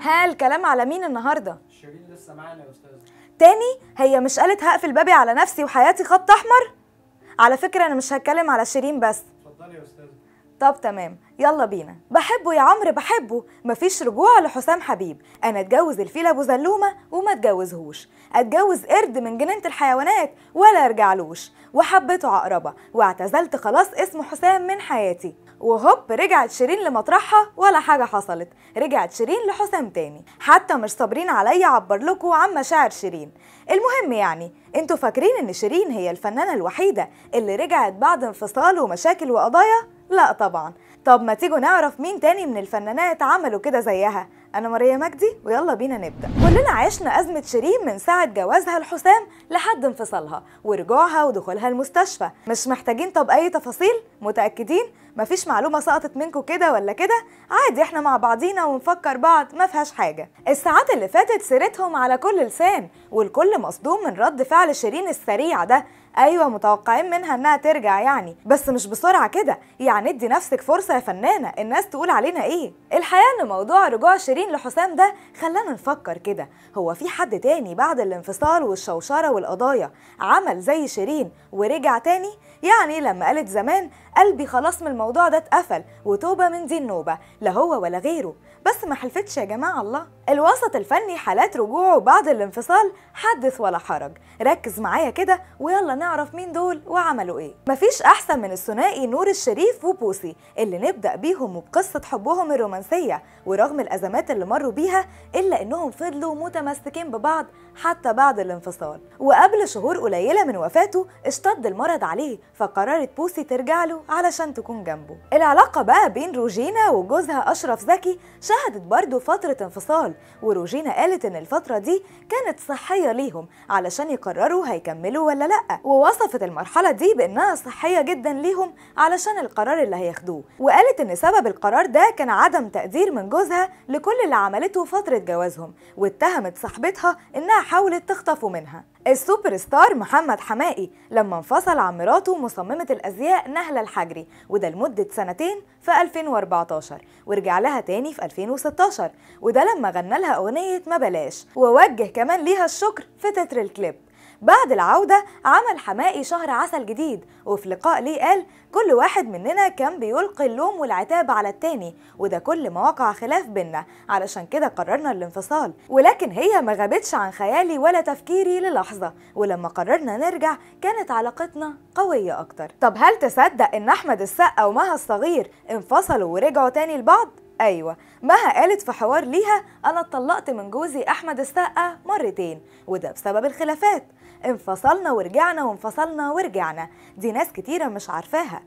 ها الكلام على مين النهارده شيرين لسه معانا يا استاذ تاني هي مش قالت هقفل بابي على نفسي وحياتي خط احمر على فكره انا مش هتكلم على شيرين بس اتفضلي يا استاذ طب تمام يلا بينا بحبه يا عمرو بحبه مفيش رجوع لحسام حبيب انا اتجوز الفيل ابو زلومه وما اتجوزهوش اتجوز قرد من جنينه الحيوانات ولا ارجعلوش وحبيته عقربه واعتزلت خلاص اسم حسام من حياتي وهوب رجعت شيرين لمطرحها ولا حاجه حصلت رجعت شيرين لحسام تاني حتى مش صابرين عليا اعبر لكم عن مشاعر شيرين المهم يعني انتوا فاكرين ان شيرين هي الفنانه الوحيده اللي رجعت بعد انفصال ومشاكل وقضايا لا طبعا طب ما تيجوا نعرف مين تاني من الفنانات عملوا كده زيها انا ماريا مجدي ويلا بينا نبدا كلنا عشنا ازمه شيرين من ساعه جوازها لحسام لحد انفصالها ورجوعها ودخولها المستشفى مش محتاجين طب اي تفاصيل متاكدين مفيش معلومه سقطت منكم كده ولا كده عادي احنا مع بعضينا ونفكر بعض ما فيهاش حاجه الساعات اللي فاتت سيرتهم على كل لسان والكل مصدوم من رد فعل شيرين السريع ده ايوه متوقعين منها انها ترجع يعني بس مش بسرعه كده يعني ادي نفسك فرصه يا فنانه الناس تقول علينا ايه الحقيقه ان موضوع رجوع شيرين لحسام ده خلانا نفكر كده هو في حد تاني بعد الانفصال والشوشره والقضايا عمل زي شيرين ورجع تاني يعني لما قالت زمان قلبي خلاص من الموضوع ده اتقفل وتوبه من دي النوبه لا هو ولا غيره بس ما حلفتش يا جماعه الله الوسط الفني حالات رجوعه بعد الانفصال حدث ولا حرج ركز معايا كده ويلا نعرف مين دول وعملوا ايه مفيش احسن من الثنائي نور الشريف وبوسي اللي نبدا بيهم وبقصه حبهم الرومانسيه ورغم الازمات اللي مروا بيها الا انهم فضلوا متمسكين ببعض حتى بعد الانفصال وقبل شهور قليله من وفاته اشتد المرض عليه فقررت بوسي ترجع له علشان تكون جنبه العلاقه بقى بين روجينا وجوزها اشرف زكي شهدت برضه فتره انفصال وروجينا قالت ان الفتره دي كانت صحيه ليهم علشان يقرروا هيكملوا ولا لا ووصفت المرحله دي بانها صحيه جدا ليهم علشان القرار اللي هياخدوه وقالت ان سبب القرار ده كان عدم تقدير من جوزها لكل اللي عملته فتره جوازهم واتهمت صاحبتها انها حاولت تخطفه منها السوبر ستار محمد حمائي لما انفصل عن مراته مصممة الأزياء نهلة الحجري وده لمدة سنتين في 2014 ورجع لها تاني في 2016 وده لما غنى لها أغنية ما بلاش ووجه كمان ليها الشكر في تتر الكليب بعد العودة عمل حمائي شهر عسل جديد وفي لقاء ليه قال كل واحد مننا كان بيلقي اللوم والعتاب على التاني وده كل ما وقع خلاف بينا علشان كده قررنا الانفصال ولكن هي ما غابتش عن خيالي ولا تفكيري للحظة ولما قررنا نرجع كانت علاقتنا قوية أكتر طب هل تصدق إن أحمد السقا ومها الصغير انفصلوا ورجعوا تاني لبعض؟ ايوه مها قالت في حوار ليها انا اتطلقت من جوزي احمد السقا مرتين وده بسبب الخلافات انفصلنا ورجعنا وانفصلنا ورجعنا دي ناس كتيره مش عارفاها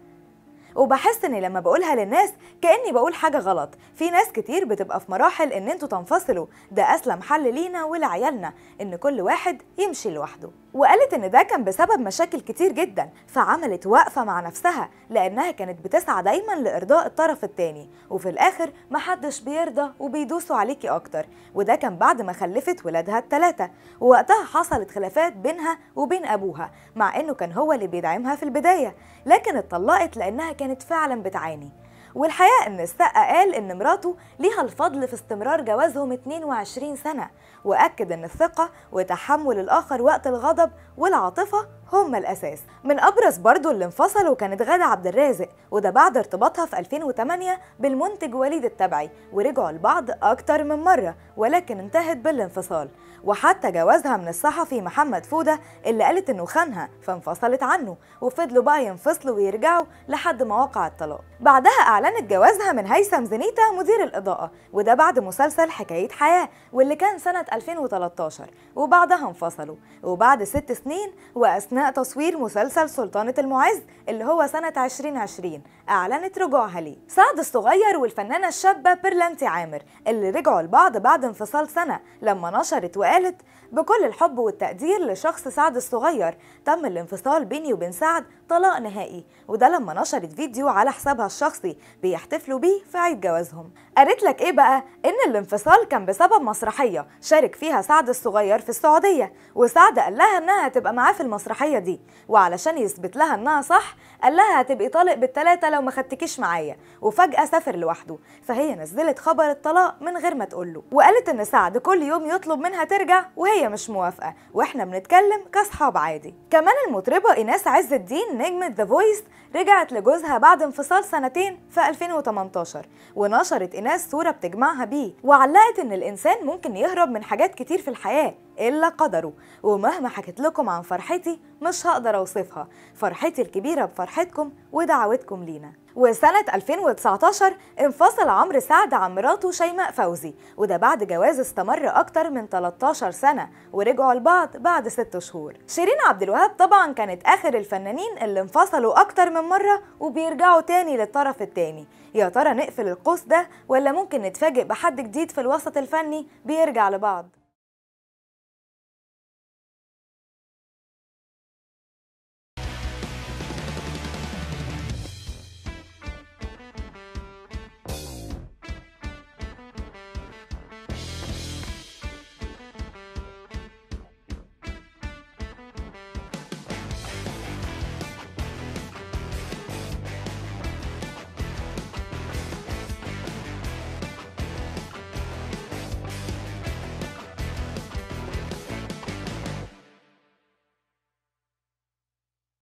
وبحس اني لما بقولها للناس كاني بقول حاجه غلط في ناس كتير بتبقى في مراحل ان انتوا تنفصلوا ده اسلم حل لينا ولعيالنا ان كل واحد يمشي لوحده وقالت ان ده كان بسبب مشاكل كتير جدا فعملت وقفه مع نفسها لانها كانت بتسعى دايما لارضاء الطرف التاني وفي الاخر محدش بيرضى وبيدوسوا عليكي اكتر وده كان بعد ما خلفت ولادها الثلاثه ووقتها حصلت خلافات بينها وبين ابوها مع انه كان هو اللي بيدعمها في البدايه لكن اتطلقت لانها كانت فعلا بتعاني والحقيقة إن السقا قال إن مراته ليها الفضل في استمرار جوازهم 22 سنة وأكد إن الثقة وتحمل الآخر وقت الغضب والعاطفة هما الأساس من أبرز برضو اللي انفصلوا كانت غادة عبد الرازق وده بعد ارتباطها في 2008 بالمنتج وليد التبعي ورجعوا لبعض أكتر من مرة ولكن انتهت بالانفصال وحتى جوازها من الصحفي محمد فودة اللي قالت إنه خانها فانفصلت عنه وفضلوا بقى ينفصلوا ويرجعوا لحد ما وقع الطلاق بعدها أعلنت جوازها من هيثم زنيتا مدير الإضاءة وده بعد مسلسل حكاية حياة واللي كان سنة 2013 وبعدها انفصلوا وبعد ست سنين وأثناء تصوير مسلسل سلطانة المعز اللي هو سنة 2020 أعلنت رجوعها ليه سعد الصغير والفنانة الشابة بيرلانتي عامر اللي رجعوا لبعض بعد انفصال سنة لما نشرت وقالت بكل الحب والتقدير لشخص سعد الصغير تم الانفصال بيني وبين سعد طلاق نهائي وده لما نشرت فيديو على حسابها الشخصي بيحتفلوا بيه في عيد جوازهم قالت لك ايه بقى ان الانفصال كان بسبب مسرحيه شارك فيها سعد الصغير في السعوديه وسعد قال لها انها هتبقى معاه في المسرحيه دي وعلشان يثبت لها انها صح قال لها هتبقي طالق بالتلاتة لو ما خدتكيش معايا وفجأة سافر لوحده فهي نزلت خبر الطلاق من غير ما تقوله وقالت ان سعد كل يوم يطلب منها ترجع وهي مش موافقة واحنا بنتكلم كاصحاب عادي كمان المطربة ايناس عز الدين نجمة ذا فويس رجعت لجوزها بعد انفصال سنتين في 2018 ونشرت ايناس صورة بتجمعها بيه وعلقت ان الانسان ممكن يهرب من حاجات كتير في الحياة إلا قدره ومهما حكيت لكم عن فرحتي مش هقدر أوصفها فرحتي الكبيرة بفرحتكم ودعوتكم لينا وسنة 2019 انفصل عمرو سعد عن مراته شيماء فوزي وده بعد جواز استمر أكتر من 13 سنة ورجعوا لبعض بعد 6 شهور شيرين عبد الوهاب طبعا كانت آخر الفنانين اللي انفصلوا أكتر من مرة وبيرجعوا تاني للطرف التاني يا ترى نقفل القوس ده ولا ممكن نتفاجئ بحد جديد في الوسط الفني بيرجع لبعض